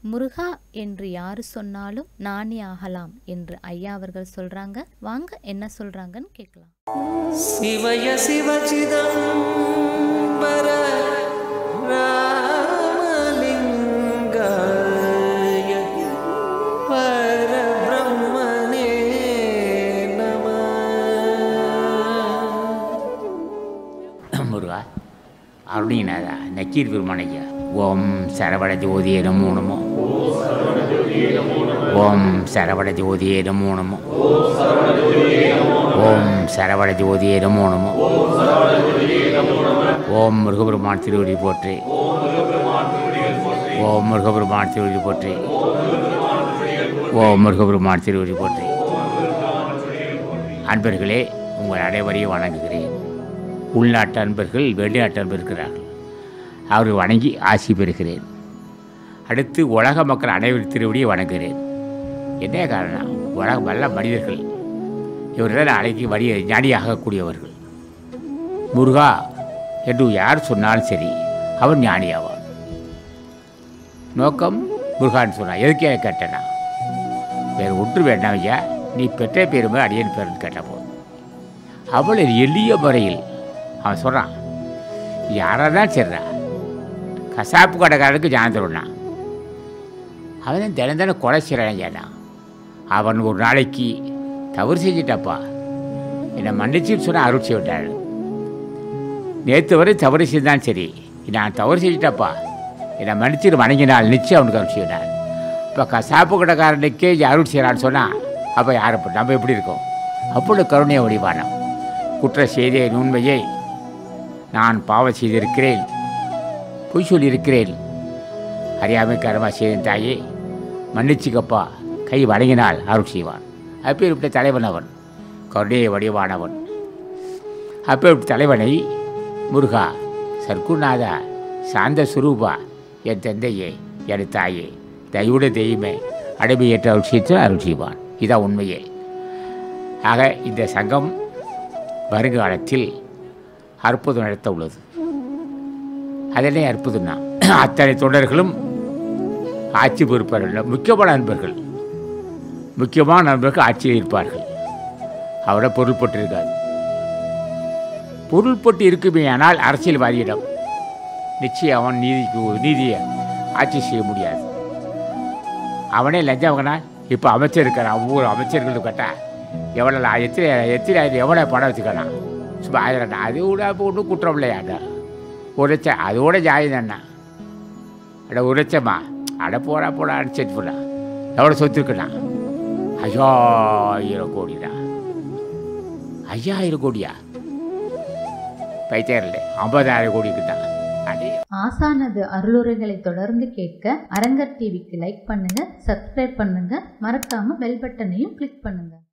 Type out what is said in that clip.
முருகா என்று யாரு சொன்னாலும் நானே ஆகலாம் என்று ஐயா அவர்கள் சொல்றாங்க வாங்க என்ன சொல்றாங்கன்னு கேட்கலாம் शिवय शिवचिदम्बर रामलिङ्गाय परब्रह्मणे नमः முருகா அருணிநாதா நக்கீர் பெருமானையா ஓம் சரவண ஜோதியே நமோ நமோ ஓம் சரவண ஜோதியே நமோ நமோ ஓம் சரவண ஜோதியே நமோ நமோ ஓம் முருகபெருமான் திருவடி போற்றி ஓம் முருகபெருமான் திருவடி போற்றி ஓம் முருகபெருமான் திருவடி போற்றி அன்பர்களே உங்கள் அனைவரையும் வணங்குகிறேன் உள்நாட்டு அன்பர்கள் வெளிநாட்டு அன்பர் இருக்கிறார்கள் அவரை வணங்கி ஆசி பெறுகிறேன் அடுத்து உலக மக்கள் அனைவரும் திருவடியை வணங்குகிறேன் என்ன காரணம் உலக நல்ல மனிதர்கள் இவர்கள் அழைக்கி வழி ஞானியாகக்கூடியவர்கள் முருகா என்று யார் சொன்னாலும் சரி அவன் ஞானியாவான் நோக்கம் முருகான்னு சொன்னான் எதுக்கே கேட்டேனா வேறு ஒன்று வேண்டாம் ஐயா நீ பெற்ற பேருமே அடியன் பேருன்னு கேட்ட போதும் அவள் எளிய முறையில் அவன் சொல்கிறான் யாராக தான் சரிடா கசாப்பு கடைக்காரனுக்கு ஜாந்திரம்னா அவன் தினம் தினம் கொலை செய்கிறான் ஏன்னா அவன் ஒரு நாளைக்கு தவறு செஞ்சிட்டப்பா என்னை மன்னிச்சுன்னு சொன்னால் அருள் செய்ய விட்டாள் நேற்று வரை தவறு செய்தான் சரி நான் தவறு செஞ்சிட்டப்பா என்னை மன்னிச்சுட்டு வணங்கினால் நிச்சயம் அவனுக்கு அருள் செய்யினார் இப்போ கசாப்பு கடைக்காரனுக்கே அருள் செய்கிறான்னு சொன்னால் அப்போ யார் இப்ப நம்ம எப்படி இருக்கோம் அப்பொழுது கருணைய வடிவானம் குற்ற செய்தியை உண்மையை நான் பாவம் செய்திருக்கிறேன் பொய் சொல்லியிருக்கிறேன் அறியாமை கரமா செய்தேன் தாயே மன்னிச்சுக்கப்பா கை வணங்கினால் அருள் செய்வான் அப்பேற்பட்ட தலைவன் அவன் கருணைய வடிவானவன் அப்பேற்பட்ட தலைவனை முருகா சர்க்குநாதா சாந்த சுரூபா என் தந்தையே என் தாயே தயவுட தெய்வமே அடைமையேற்ற அருள் செய்து அருள் செய்வான் இதான் உண்மையே ஆக இந்த சங்கம் வருங்காலத்தில் அற்புதம் நடத்த உள்ளது அதனே அற்புதம் தான் அத்தனை தொண்டர்களும் ஆட்சி பொறுப்பார்கள் முக்கியமான நண்பர்கள் முக்கியமான நண்பர்கள் ஆட்சியில் இருப்பார்கள் அவரை பொருள்பட்டு இருக்காது பொருள்பட்டு இருக்குமே ஆனால் அரசியல்வாதியிடம் நிச்சயம் அவன் நீதிக்கு நீதியை ஆட்சி செய்ய முடியாது அவனே லஞ்சம் வாங்கினா இப்போ அமைச்சர் இருக்கிறான் ஒவ்வொரு அமைச்சர்களும் கேட்டா எவ்வளோ எத்தனை எத்தனை ஆயிரம் எவ்வளோ பணம் வச்சுக்கலாம் சும்மா ஆயிரம் அது கூட இப்போ ஒன்றும் குற்றம் இல்லையாண்டா ஒரு லட்சம் அதோட ஜாயம் தானே அட ஒரு லட்சமா அட போடா போடா அடிச்சிட்டு போடா எவ்வளோ சொத்து இருக்குண்ணா ஐயாயிரம் கோடிடா ஐயாயிரம் கோடியா பைத்தியம் இல்லை ஐம்பதாயிரம் கோடிக்கு தான் அடே ஆசானது அருளுரைகளை தொடர்ந்து கேட்க அரங்கர் டிவிக்கு லைக் பண்ணுங்க சப்ஸ்கிரைப் பண்ணுங்க மறக்காம பெல் பட்டனையும் கிளிக் பண்ணுங்க